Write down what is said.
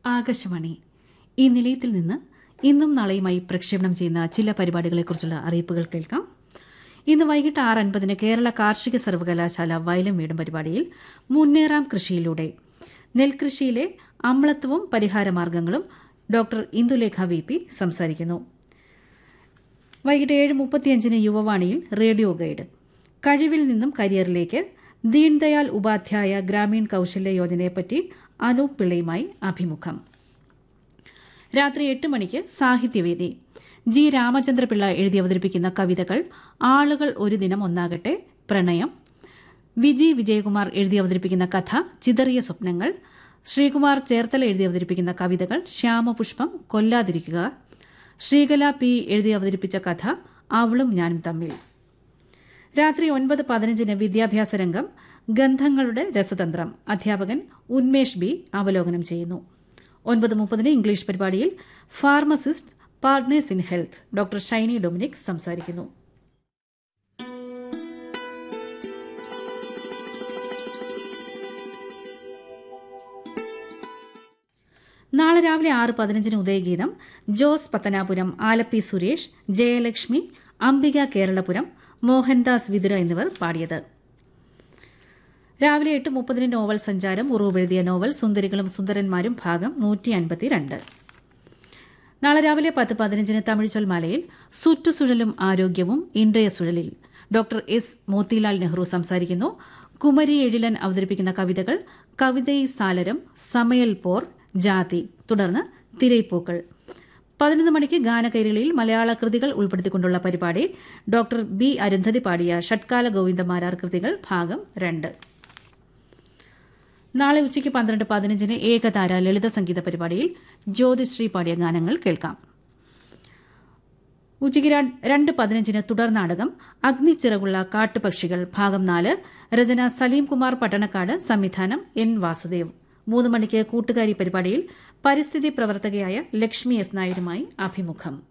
ആകാശവാണി ഈ നിലയത്തിൽ നിന്ന് ഇന്നും നാളെയുമായി പ്രക്ഷേപണം ചെയ്യുന്ന ചില പരിപാടികളെക്കുറിച്ചുള്ള അറിയിപ്പുകൾ കേൾക്കാം ഇന്ന് വൈകിട്ട് ആറ് അൻപതിന് കേരള കാർഷിക സർവകലാശാല വയലും വീടും പരിപാടിയിൽ മുന്നേറാം കൃഷിയിലൂടെ നെൽകൃഷിയിലെ അമ്ലത്വവും പരിഹാരമാർഗ്ഗങ്ങളും ഡോക്ടർ ഇന്ദുലേഖ വി പി സംസാരിക്കുന്നു വൈകിട്ട് ഏഴ് മുപ്പത്തിയഞ്ചിന് യുവവാണിയിൽ റേഡിയോ ഗൈഡ് കഴിവിൽ നിന്നും കരിയറിലേക്ക് ദീൻദയാൽ ഉപാധ്യായ ഗ്രാമീൺ കൌശല്യ യോജനയെപ്പറ്റി അനൂപ് പിള്ളയുമായി അഭിമുഖം രാത്രി എട്ട് മണിക്ക് സാഹിത്യവേദി ജി രാമചന്ദ്രപിള്ള എഴുതി അവതരിപ്പിക്കുന്ന കവിതകൾ ആളുകൾ ഒരു ദിനം ഒന്നാകട്ടെ പ്രണയം വിജി വിജയകുമാർ എഴുതി അവതരിപ്പിക്കുന്ന കഥ ചിതറിയ സ്വപ്നങ്ങൾ ശ്രീകുമാർ ചേർത്തല എഴുതി അവതരിപ്പിക്കുന്ന കവിതകൾ ശ്യാമപുഷ്പം കൊല്ലാതിരിക്കുക ശ്രീകല പി എഴുതി അവതരിപ്പിച്ച കഥ അവളും ഞാനും തമ്മിൽ രാത്രി ഒൻപത് പതിനഞ്ചിന് വിദ്യാഭ്യാസ രംഗം ഗന്ധങ്ങളുടെ രസതന്ത്രം അധ്യാപകൻ ഉന്മേഷ് ബി അവലോകനം ചെയ്യുന്നു ഒൻപത് മുപ്പതിന് ഇംഗ്ലീഷ് പരിപാടിയിൽ pharmacist partners in health doctor Shiny Dominic സംസാരിക്കുന്നു നാളെ രാവിലെ ആറ് പതിനഞ്ചിന് ഉദയഗീതം ജോസ് പത്തനാപുരം ആലപ്പി സുരേഷ് ജയലക്ഷ്മി അംബിക കേരളപുരം മോഹൻദാസ് വിതുര എന്നിവർ പാടിയത് രാവിലെ എട്ട് മുപ്പതിന് നോവൽ സഞ്ചാരം ഉറവെഴുതിയ നോവൽ സുന്ദരികളും സുന്ദരന്മാരും ഭാഗം നൂറ്റി അൻപത്തിരണ്ട് നാളെ രാവിലെ പത്ത് പതിനഞ്ചിന് തമിഴ് ചൊൽമാലയിൽ സുറ്റുസുഴലും ആരോഗ്യവും ഇൻഡ്രയ സുഴലിൽ ഡോക്ടർ എസ് മോത്തിലാൽ നെഹ്റു സംസാരിക്കുന്നു കുമരി എഴിലൻ അവതരിപ്പിക്കുന്ന കവിതകൾ കവിതൈ സാലരം സമയൽ പോർ ജാതി തുടർന്ന് തിരൈപ്പൂക്കൾ പതിനൊന്ന് മണിക്ക് ഗാനകൈരളിയിൽ മലയാള കൃതികൾ ഉൾപ്പെടുത്തിക്കൊണ്ടുള്ള പരിപാടി ഡോക്ടർ ബി അരുന്ധതി പാടിയ ഷട്കാല ഗോവിന്ദമാരാർ കൃതികൾ ഭാഗം രണ്ട് നാളെ ഉച്ചയ്ക്ക് പന്ത്രണ്ട് പതിനഞ്ചിന് ഏകതാര ലളിത സംഗീത പരിപാടിയിൽ ജ്യോതിശ്രീ പാടിയ ഗാനങ്ങൾ കേൾക്കാം ഉച്ചയ്ക്ക് രണ്ട് പതിനഞ്ചിന് തുടർ നാടകം അഗ്നിച്ചിറകുള്ള കാട്ടുപക്ഷികൾ ഭാഗം നാല് രചന സലീം കുമാർ പട്ടണക്കാട് സംവിധാനം എൻ വാസുദേവ് മൂന്ന് മണിക്ക് കൂട്ടുകാരി പരിപാടിയിൽ പരിസ്ഥിതി പ്രവർത്തകയായ ലക്ഷ്മി എസ് നായരുമായി അഭിമുഖം